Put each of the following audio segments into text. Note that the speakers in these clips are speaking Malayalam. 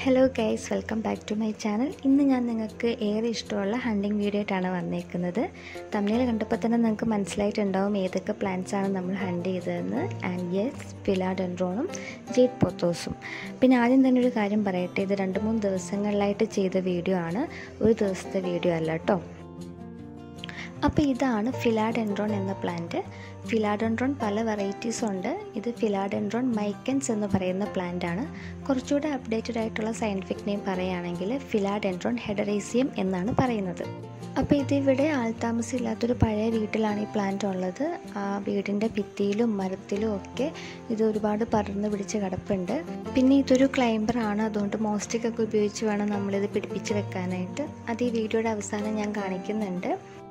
hello guys welcome back to my channel ഇന്ന് ഞാൻ നിങ്ങൾക്ക് ഏറെ ഇഷ്ടമുള്ള ഹണ്ടിങ് വീഡിയോ ആയിട്ടാണ് വന്നേക്കുന്നത് തമിഴിൽ കണ്ടപ്പോൾ തന്നെ നിങ്ങൾക്ക് മനസ്സിലായിട്ടുണ്ടാവും ഏതൊക്കെ പ്ലാന്റ്സ് ആണ് നമ്മൾ ഹണ്ട് ചെയ്തതെന്ന് ആൻഡ് യെസ് ഫിലാഡെൻഡ്രോണും ജെയ്ഡ് പോത്തോസും പിന്നെ ആദ്യം തന്നെ ഒരു കാര്യം പറയട്ടെ ഇത് രണ്ട് മൂന്ന് ദിവസങ്ങളിലായിട്ട് ചെയ്ത വീഡിയോ ആണ് ഒരു ദിവസത്തെ വീഡിയോ അല്ല കേട്ടോ അപ്പോൾ ഇതാണ് ഫിലാഡെൻഡ്രോൺ എന്ന പ്ലാന്റ് ഫിലാഡെൻഡ്രോൺ പല വെറൈറ്റീസ് ഉണ്ട് ഇത് ഫിലാഡെൻഡ്രോൺ മൈക്കൻസ് എന്ന് പറയുന്ന പ്ലാന്റ് ആണ് കുറച്ചുകൂടെ അപ്ഡേറ്റഡ് ആയിട്ടുള്ള സയൻറ്റിഫിക് നെയിം പറയുകയാണെങ്കിൽ ഫിലാഡെൻഡ്രോൺ ഹെഡറേസിയം എന്നാണ് പറയുന്നത് അപ്പോൾ ഇതിവിടെ ആൾതാമസം ഇല്ലാത്തൊരു പഴയ വീട്ടിലാണ് ഈ പ്ലാന്റ് ഉള്ളത് ആ വീടിൻ്റെ ഭിത്തിയിലും മരത്തിലും ഒക്കെ ഇത് ഒരുപാട് പടർന്ന് പിടിച്ച് കിടപ്പുണ്ട് പിന്നെ ഇതൊരു ക്ലൈംബർ ആണ് അതുകൊണ്ട് മോസ്റ്റിക് ഒക്കെ ഉപയോഗിച്ച് വേണം നമ്മളിത് പിടിപ്പിച്ച് വെക്കാനായിട്ട് അത് ഈ വീഡിയോയുടെ അവസാനം ഞാൻ കാണിക്കുന്നുണ്ട്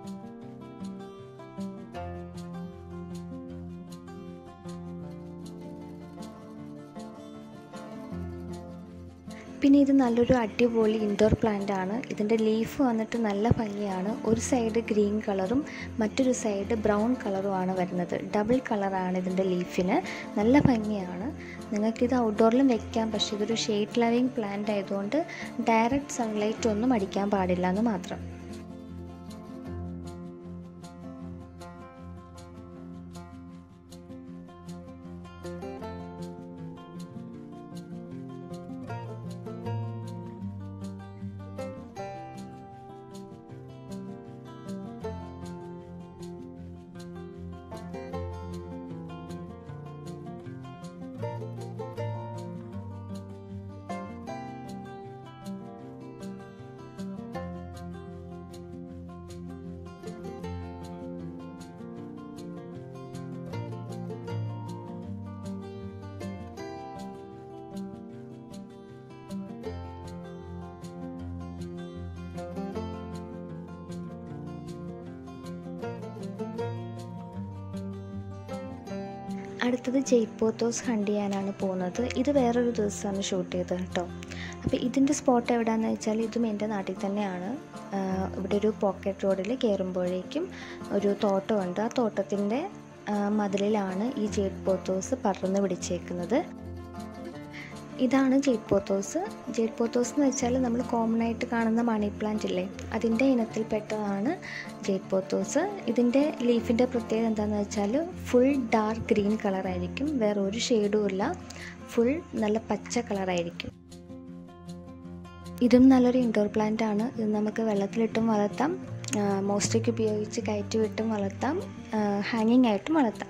പിന്നെ ഇത് നല്ലൊരു അടിപൊളി ഇൻഡോർ പ്ലാന്റ് ആണ് ഇതിൻ്റെ ലീഫ് വന്നിട്ട് നല്ല ഭംഗിയാണ് ഒരു സൈഡ് ഗ്രീൻ കളറും മറ്റൊരു സൈഡ് ബ്രൗൺ കളറുമാണ് വരുന്നത് ഡബിൾ കളറാണ് ഇതിൻ്റെ ലീഫിന് നല്ല ഭംഗിയാണ് നിങ്ങൾക്കിത് ഔട്ട്ഡോറിലും വെക്കാം പക്ഷേ ഇതൊരു ഷെയ്ഡ് ലവിങ് പ്ലാന്റ് ആയതുകൊണ്ട് ഡയറക്റ്റ് സൺലൈറ്റ് ഒന്നും അടിക്കാൻ പാടില്ല എന്ന് മാത്രം അടുത്തത് ജയ്പോത്തോസ് ഹണ്ട് ചെയ്യാനാണ് പോകുന്നത് ഇത് വേറൊരു ദിവസമാണ് ഷൂട്ട് ചെയ്തത് കേട്ടോ അപ്പോൾ ഇതിൻ്റെ സ്പോട്ട് എവിടെയാണെന്ന് വെച്ചാൽ ഇതും എൻ്റെ നാട്ടിൽ തന്നെയാണ് ഇവിടെ ഒരു പോക്കറ്റ് റോഡിൽ കയറുമ്പോഴേക്കും ഒരു തോട്ടമുണ്ട് ആ തോട്ടത്തിൻ്റെ മതിലിലാണ് ഈ ജെയ്ഡ് പോത്തോസ് പടർന്ന് പിടിച്ചേക്കുന്നത് ഇതാണ് ജെയ്ഡ് പോത്തോസ് ജെയ്ഡ് പോത്തോസ് എന്ന് വെച്ചാൽ നമ്മൾ കോമൺ ആയിട്ട് കാണുന്ന മണി പ്ലാന്റ് ഇല്ലേ അതിൻ്റെ ഇനത്തിൽപ്പെട്ടതാണ് ജെയ്ഡ് പോത്തോസ് ഇതിൻ്റെ ലീഫിൻ്റെ പ്രത്യേകത എന്താണെന്ന് വെച്ചാൽ ഫുൾ ഡാർക്ക് ഗ്രീൻ കളറായിരിക്കും വേറെ ഒരു ഷെയ്ഡും ഇല്ല ഫുൾ നല്ല പച്ച കളറായിരിക്കും ഇതും നല്ലൊരു ഇൻഡോർ പ്ലാന്റ് ആണ് ഇത് നമുക്ക് വെള്ളത്തിലിട്ടും വളർത്താം മോസ്റ്റിക്ക് ഉപയോഗിച്ച് കയറ്റി വിട്ടും വളർത്താം ഹാങ്ങിങ് ആയിട്ടും വളർത്താം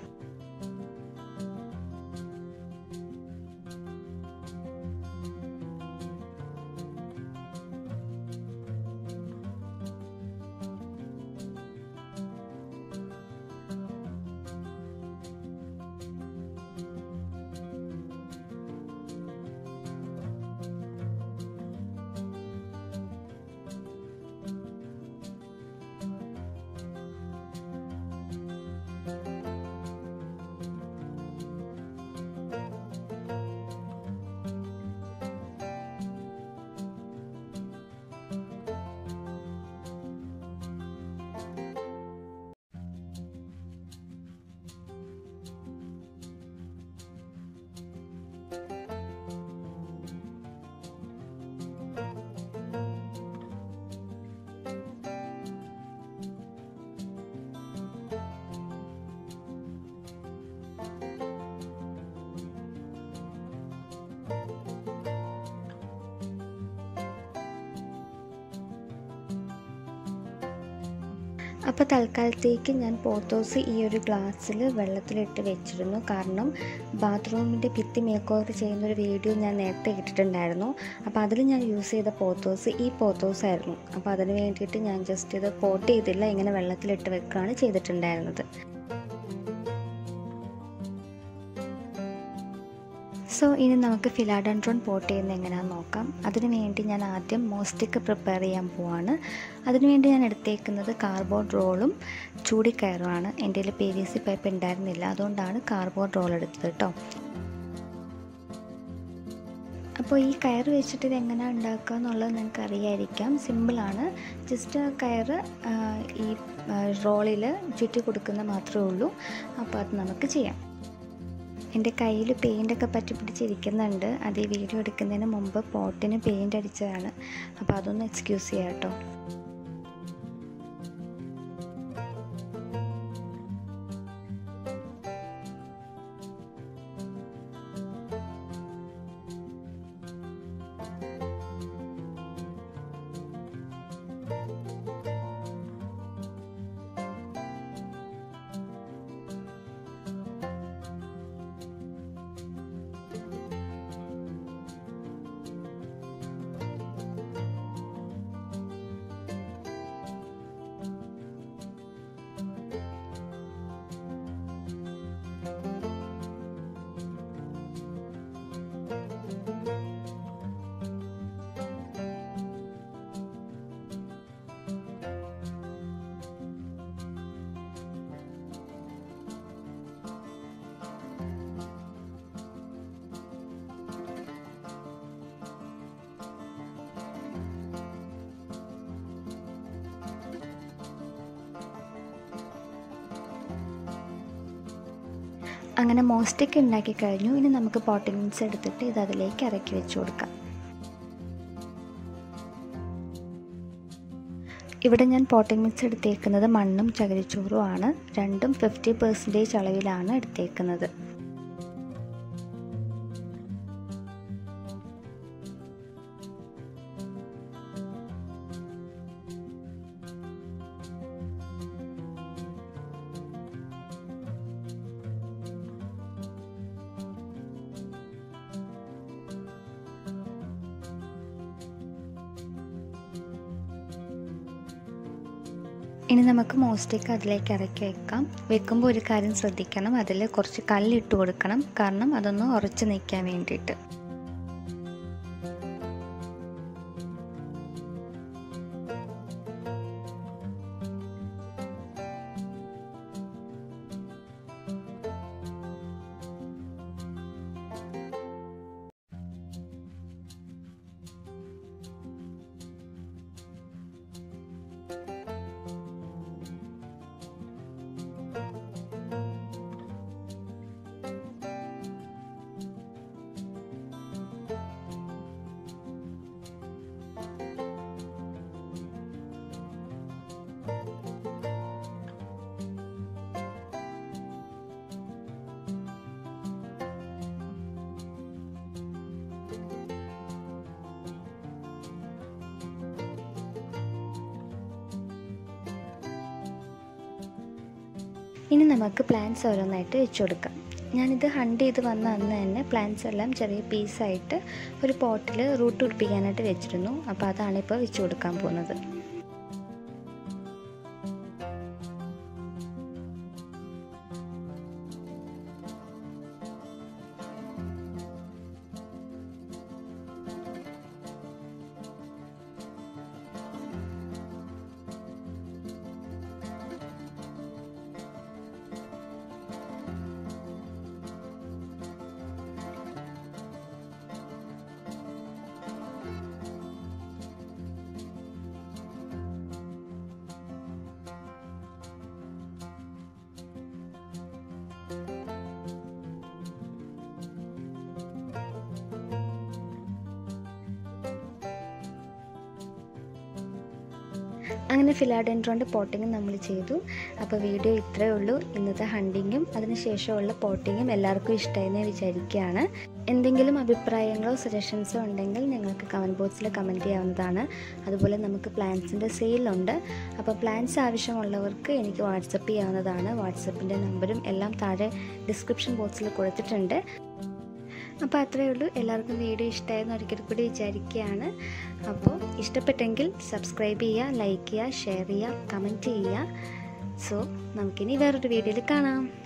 അപ്പോൾ തൽക്കാലത്തേക്ക് ഞാൻ പോത്തോസ് ഈ ഒരു ഗ്ലാസ്സിൽ വെള്ളത്തിലിട്ട് വെച്ചിരുന്നു കാരണം ബാത്റൂമിൻ്റെ ഭിത്തി മേക്ക് ഓവർ ചെയ്യുന്ന ഒരു വീഡിയോ ഞാൻ നേരത്തെ ഇട്ടിട്ടുണ്ടായിരുന്നു അപ്പോൾ അതിൽ ഞാൻ യൂസ് ചെയ്ത പോത്തോസ് ഈ പോത്തോസ് ആയിരുന്നു അപ്പോൾ അതിന് വേണ്ടിയിട്ട് ഞാൻ ജസ്റ്റ് ഇത് പോട്ട് ചെയ്തില്ല ഇങ്ങനെ വെള്ളത്തിലിട്ട് വെക്കുകയാണ് ചെയ്തിട്ടുണ്ടായിരുന്നത് സോ ഇനി നമുക്ക് ഫിലാഡൻഡ്രോൺ പോട്ട് ചെയ്യുന്നത് എങ്ങനെയാണെന്ന് നോക്കാം അതിനു വേണ്ടി ഞാൻ ആദ്യം മോസ്റ്റിക്ക് പ്രിപ്പയർ ചെയ്യാൻ പോവാണ് അതിനുവേണ്ടി ഞാൻ എടുത്തേക്കുന്നത് കാർബോർഡ് റോളും ചൂടിക്കയറുമാണ് എൻ്റെ കയ്യിൽ പി വി സി പൈപ്പ് ഉണ്ടായിരുന്നില്ല അതുകൊണ്ടാണ് കാർബോർഡ് റോൾ എടുത്തത് കേട്ടോ അപ്പോൾ ഈ കയർ വെച്ചിട്ട് ഇത് എങ്ങനെയാണ് ഉണ്ടാക്കുക എന്നുള്ളത് നിങ്ങൾക്ക് അറിയായിരിക്കാം സിമ്പിളാണ് ജസ്റ്റ് കയർ ഈ റോളിൽ ചുറ്റി കൊടുക്കുന്ന മാത്രമേ ഉള്ളൂ അപ്പോൾ അത് നമുക്ക് ചെയ്യാം എൻ്റെ കയ്യിൽ പെയിൻ്റൊക്കെ പറ്റി പിടിച്ചിരിക്കുന്നുണ്ട് അത് ഈ വീഡിയോ എടുക്കുന്നതിന് മുമ്പ് പോട്ടിന് പെയിൻ്റ് അടിച്ചതാണ് അപ്പോൾ അതൊന്ന് എക്സ്ക്യൂസ് ചെയ്യാം കേട്ടോ അങ്ങനെ മോസ്റ്റിക്ക് ഉണ്ടാക്കി കഴിഞ്ഞു ഇനി നമുക്ക് പോട്ടിംഗ് മിക്സ് എടുത്തിട്ട് ഇത് അതിലേക്ക് ഇറക്കി വെച്ച് കൊടുക്കാം ഇവിടെ ഞാൻ പോട്ടിംഗ് മിക്സ് എടുത്തേക്കുന്നത് മണ്ണും ചകിരിച്ചോറും ആണ് രണ്ടും ഫിഫ്റ്റി പെർസെൻറ്റേജ് അളവിലാണ് എടുത്തേക്കുന്നത് ഇനി നമുക്ക് മോസ്റ്റിക്ക് അതിലേക്ക് ഇറക്കി വെക്കാം വെക്കുമ്പോൾ ഒരു കാര്യം ശ്രദ്ധിക്കണം അതിൽ കുറച്ച് കല്ലിട്ട് കൊടുക്കണം കാരണം അതൊന്ന് ഉറച്ചു നിൽക്കാൻ വേണ്ടിയിട്ട് ഇനി നമുക്ക് പ്ലാന്റ്സ് ഓരോന്നായിട്ട് വെച്ച് കൊടുക്കാം ഞാനിത് ഹണ്ട് ചെയ്ത് വന്ന അന്ന് തന്നെ പ്ലാന്റ്സ് എല്ലാം ചെറിയ പീസായിട്ട് ഒരു പോട്ടിൽ റൂട്ട് പിടിപ്പിക്കാനായിട്ട് വെച്ചിരുന്നു അപ്പോൾ അതാണ് ഇപ്പോൾ വെച്ച് കൊടുക്കാൻ പോകുന്നത് അങ്ങനെ ഫിലാഡെൻഡ്രോൻ്റെ പോട്ടിങ്ങും നമ്മൾ ചെയ്തു അപ്പോൾ വീഡിയോ ഇത്രയേ ഉള്ളൂ ഇന്നത്തെ ഹണ്ടിങ്ങും അതിനുശേഷമുള്ള പോട്ടിങ്ങും എല്ലാവർക്കും ഇഷ്ടമായെന്ന് വിചാരിക്കുകയാണ് എന്തെങ്കിലും അഭിപ്രായങ്ങളോ സജഷൻസോ ഉണ്ടെങ്കിൽ നിങ്ങൾക്ക് കമൻറ്റ് ബോക്സിൽ കമൻറ്റ് ചെയ്യാവുന്നതാണ് അതുപോലെ നമുക്ക് പ്ലാൻസിൻ്റെ സെയിലുണ്ട് അപ്പോൾ പ്ലാൻസ് ആവശ്യമുള്ളവർക്ക് എനിക്ക് വാട്സപ്പ് ചെയ്യാവുന്നതാണ് വാട്സപ്പിൻ്റെ നമ്പറും എല്ലാം താഴെ ഡിസ്ക്രിപ്ഷൻ ബോക്സിൽ കൊടുത്തിട്ടുണ്ട് അപ്പോൾ അത്രയേ ഉള്ളൂ എല്ലാവർക്കും വീഡിയോ ഇഷ്ടമായെന്ന് ഒരിക്കൽ കൂടി വിചാരിക്കുകയാണ് അപ്പോൾ ഇഷ്ടപ്പെട്ടെങ്കിൽ സബ്സ്ക്രൈബ് ചെയ്യുക ലൈക്ക് ചെയ്യുക ഷെയർ ചെയ്യുക കമൻറ്റ് ചെയ്യുക സോ നമുക്കിനി വേറൊരു വീഡിയോയിൽ കാണാം